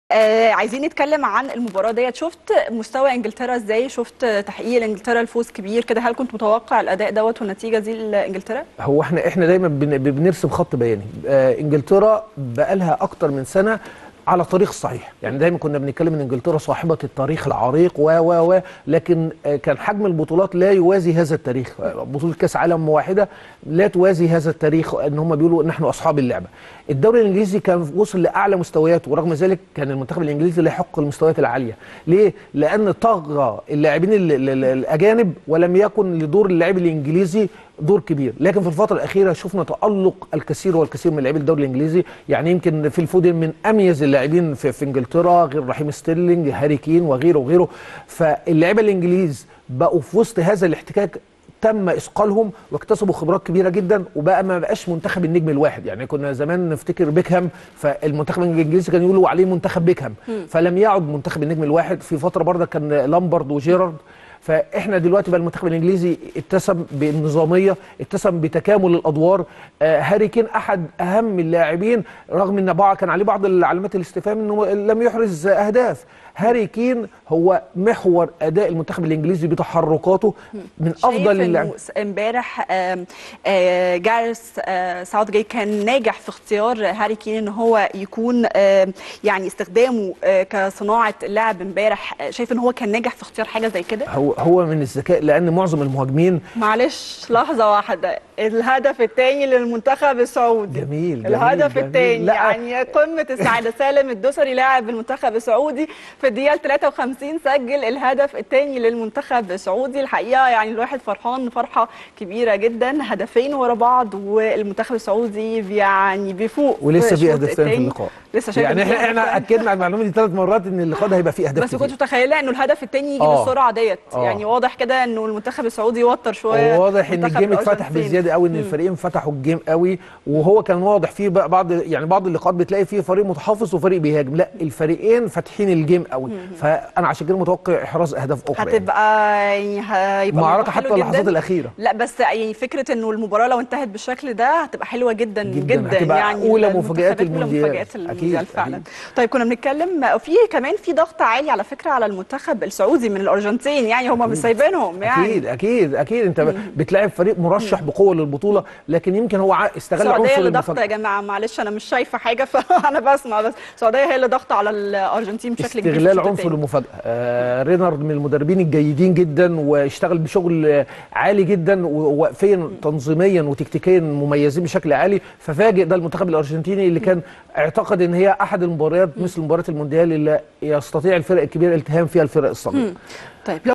آه عايزين نتكلم عن المباراه ديت شفت مستوى انجلترا ازاي شفت تحقيق انجلترا الفوز كبير كده هل كنت متوقع الاداء دوت والنتيجه دي لانجلترا هو احنا احنا دايما بن- بنرسم خط بياني آه انجلترا بقالها اكتر من سنه على الطريق الصحيح يعني دايما كنا بنتكلم ان انجلترا صاحبه التاريخ العريق و و و لكن آه كان حجم البطولات لا يوازي هذا التاريخ آه، بطوله كاس عالم واحده لا توازي هذا التاريخ ان هم بيقولوا نحن اصحاب اللعبه الدوري الانجليزي كان وصل لاعلى مستوياته ورغم ذلك كان المنتخب الانجليزي لا يحق المستويات العاليه ليه لان طغى اللاعبين ال- ال- ال- الاجانب ولم يكن لدور اللاعب الانجليزي دور كبير لكن في الفتره الاخيره شفنا تالق الكثير والكثير من لاعبي الدوري الانجليزي يعني يمكن في الفودن من اميز اللاعبين في, في انجلترا غير رحيم ستيرلينج هاري كين وغيره وغيره فاللاعيبه الانجليز بقوا في وسط هذا الاحتكاك تم اثقالهم واكتسبوا خبرات كبيره جدا وبقى ما بقاش منتخب النجم الواحد يعني كنا زمان نفتكر بيكهام فالمنتخب الانجليزي كان يقولوا عليه منتخب بيكهام فلم يعد منتخب النجم الواحد في فتره برضه كان لامبرد وجيرارد فاحنا دلوقتي بقى المنتخب الانجليزي اتسم بالنظاميه اتسم بتكامل الادوار آه هاري كين احد اهم اللاعبين رغم ان بعض كان عليه بعض العلامات الاستفهام انه لم يحرز اهداف هاري كين هو محور اداء المنتخب الانجليزي بتحركاته من افضل شايف اللاعبين انه امبارح آم، آه، جاريث آه، ساوث جيت كان ناجح في اختيار هاري كين ان هو يكون آم، يعني استخدامه آه، كصناعه لاعب امبارح آه، شايف ان هو كان ناجح في اختيار حاجه زي كده هو هو من الذكاء لان معظم المهاجمين معلش لحظه واحده الهدف الثاني للمنتخب السعودي جميل، جميل، الهدف جميل. الثاني لا. يعني قمه السعاده سالم الدوسري لاعب المنتخب السعودي في الدقيقه 53 سجل الهدف الثاني للمنتخب السعودي الحقيقه يعني الواحد فرحان فرحه كبيره جدا هدفين ورا بعض والمنتخب السعودي يعني بيفوق ولسه في الشوط اهداف تاني في التاني. اللقاء لسه شايف يعني إن في احنا احنا أهداف اكدنا على المعلومه دي ثلاث مرات ان اللقاء ده هيبقى فيه اهداف بس ما كتير. كنتش متخيله انه الهدف الثاني يجي آه. بالسرعه ديت آه. يعني واضح كده انه المنتخب السعودي وتر شويه واضح ان منتخب الجيم اتفتح الأرجنتين. بزياده قوي ان الفريقين فتحوا الجيم قوي وهو كان واضح فيه بقى بعض يعني بعض اللقاءات بتلاقي فيه فريق متحفظ وفريق بيهاجم لا الفريقين فاتحين الجيم قوي فانا عشان كده متوقع احراز اهداف اخرى يعني. هتبقى يعني هيبقى معركه الموضوع حتى حلو اللحظات جداً. الاخيره لا بس يعني فكره انه المباراه لو انتهت بالشكل ده هتبقى حلوه جدا جداً. جدا, هتبقى يعني أولى المنتخبات مفاجآت أولى المونديال. مفاجآت أكيد، المونديال فعلا أكيد. طيب كنا بنتكلم في كمان في ضغط عالي على فكره على المنتخب السعودي من الارجنتين يعني هم مش سايبينهم يعني اكيد اكيد اكيد انت بتلاعب فريق مرشح بقوه للبطوله لكن يمكن هو ع- استغل السعوديه عنصر اللي ضغط يا المفاجاه جماعه معلش انا مش شايفه حاجه فانا بسمع بس السعوديه هي اللي ضغط على الارجنتين بشكل كبير في استغلال الشوط عنصر التاني. المفاجاه آه رينارد من المدربين الجيدين جدا واشتغل بشغل آه، عالي جدا ووقفيا تنظيميا وتكتيكيا مميزين بشكل عالي ففاجئ ده المنتخب الارجنتيني اللي كان اعتقد ان هي احد المباريات مثل مباراه المونديال اللي يستطيع الفرق الكبيره التهام فيها الفرق الصغيره طيب